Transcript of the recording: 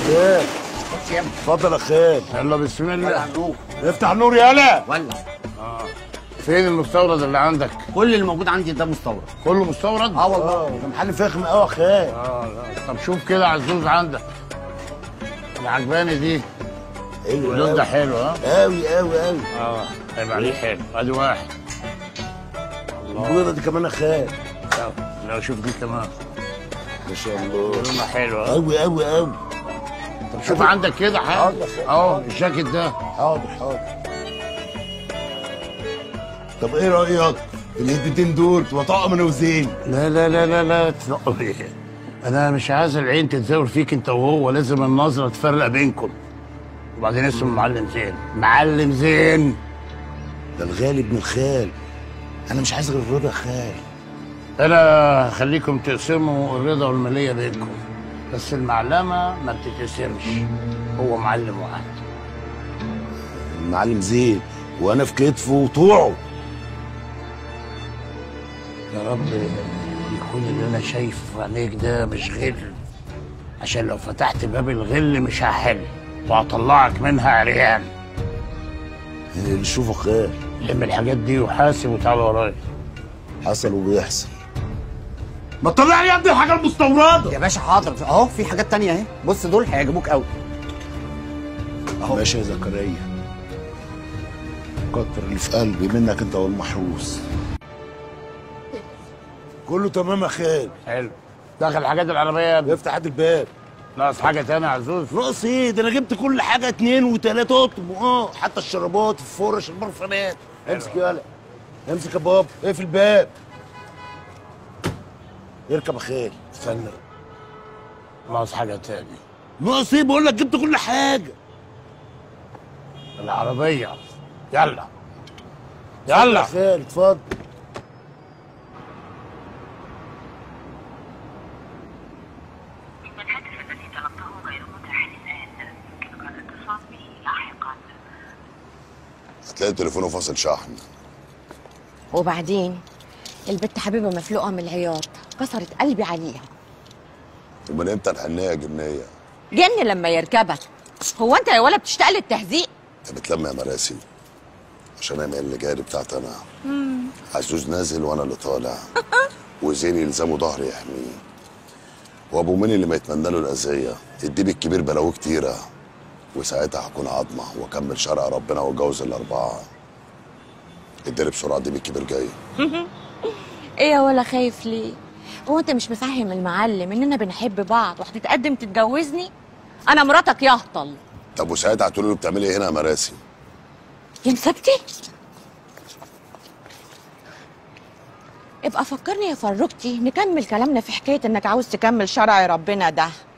خير خش يا ابني اتفضل يا خير يلا بسم ولع الله النور افتح النور يالا ولع فين المستورد اللي عندك كل اللي موجود عندي ده مستورد كله مستورد اه والله اه ده محل فخم قوي يا خير اه لا طب شوف كده عزوز عندك اللي عجباني دي حلو اللون ده قوي حلو ها قوي قوي قوي اه هيبقى عليه حلو ادي واحد البيضه دي كمان يا خير لا، لو شوف دي كمان ما شاء الله لونها حلو ها قوي قوي قوي طب شوف عندك كده حاجه حاضر يا أخي. اهو الجاكيت ده حاضر حاضر طب ايه رايك في الهدتين دول تبقى طقم انا وزين لا لا لا لا لا تنقل ايه انا مش عايز العين تتزاور فيك انت وهو لازم النظره تفرق بينكم وبعدين اسمه معلم زين معلم زين ده الغالي ابن الخال انا مش عايز غير الرضا يا خال انا هخليكم تقسموا الرضا والماليه بينكم بس المعلمه ما بتتقسمش هو معلم واحد المعلم زين وانا في كتفه وطوعه يا رب يكون اللي انا شايفه في عينيك ده مش غل عشان لو فتحت باب الغل مش هحل وهطلعك منها عريان اللي شوفه خال لم الحاجات دي وحاسب وتعالى ورايا حصل وبيحصل ما تطلع لي يا ابني الحاجه المستورده يا باشا حاضر اهو في حاجات تانية اهي بص دول هيعجبوك قوي اهو ماشي يا زكريا كتر اللي في قلبي منك انت والمحروس كله تمام يا خال حلو دخل الحاجات العربيه يا ابني. افتح هات الباب ناقص حاجه تانية يا عزوز ناقص ايه ده انا جبت كل حاجه اتنين وتلاته اطقم اه حتى الشرابات الفرش البرفانات امسك يالا امسك يا بابا اقفل الباب اركب يا خال استنى ناقص حاجه تاني ناقص ايه بقول لك جبت كل حاجه العربيه يلا يا يلا خال اتفضل إن الهاتف الذي طلبته غير متاح الآن يمكنك الاتصال به لاحقا هتلاقي تليفونه فاصل شحن وبعدين البت حبيبه مفلوقه من العياط كسرت قلبي عليها ومن امتى الحنيه يا جنيه جن لما يركبك هو انت يا ولا بتشتاق للتهزيق انت بتلم يا مراسي عشان انا اللي جاري بتاعت انا عزوز نازل وانا اللي طالع وزين يلزمه ظهري يحميه وابو مين اللي ما يتمنى له الاذيه الديب الكبير بلاويه كتيره وساعتها هكون عظمه واكمل شرع ربنا واتجوز الاربعه اداري بسرعه الديب الكبير جاي ايه يا ولا خايف ليه هو انت مش مفهم المعلم اننا بنحب بعض وهتتقدم تتجوزني انا مراتك يا هطل طب وساعتها هتقولي له بتعملي ايه هنا يا مراسي يا مسبتي ابقى فكرني يا فروكتي نكمل كلامنا في حكايه انك عاوز تكمل شرع ربنا ده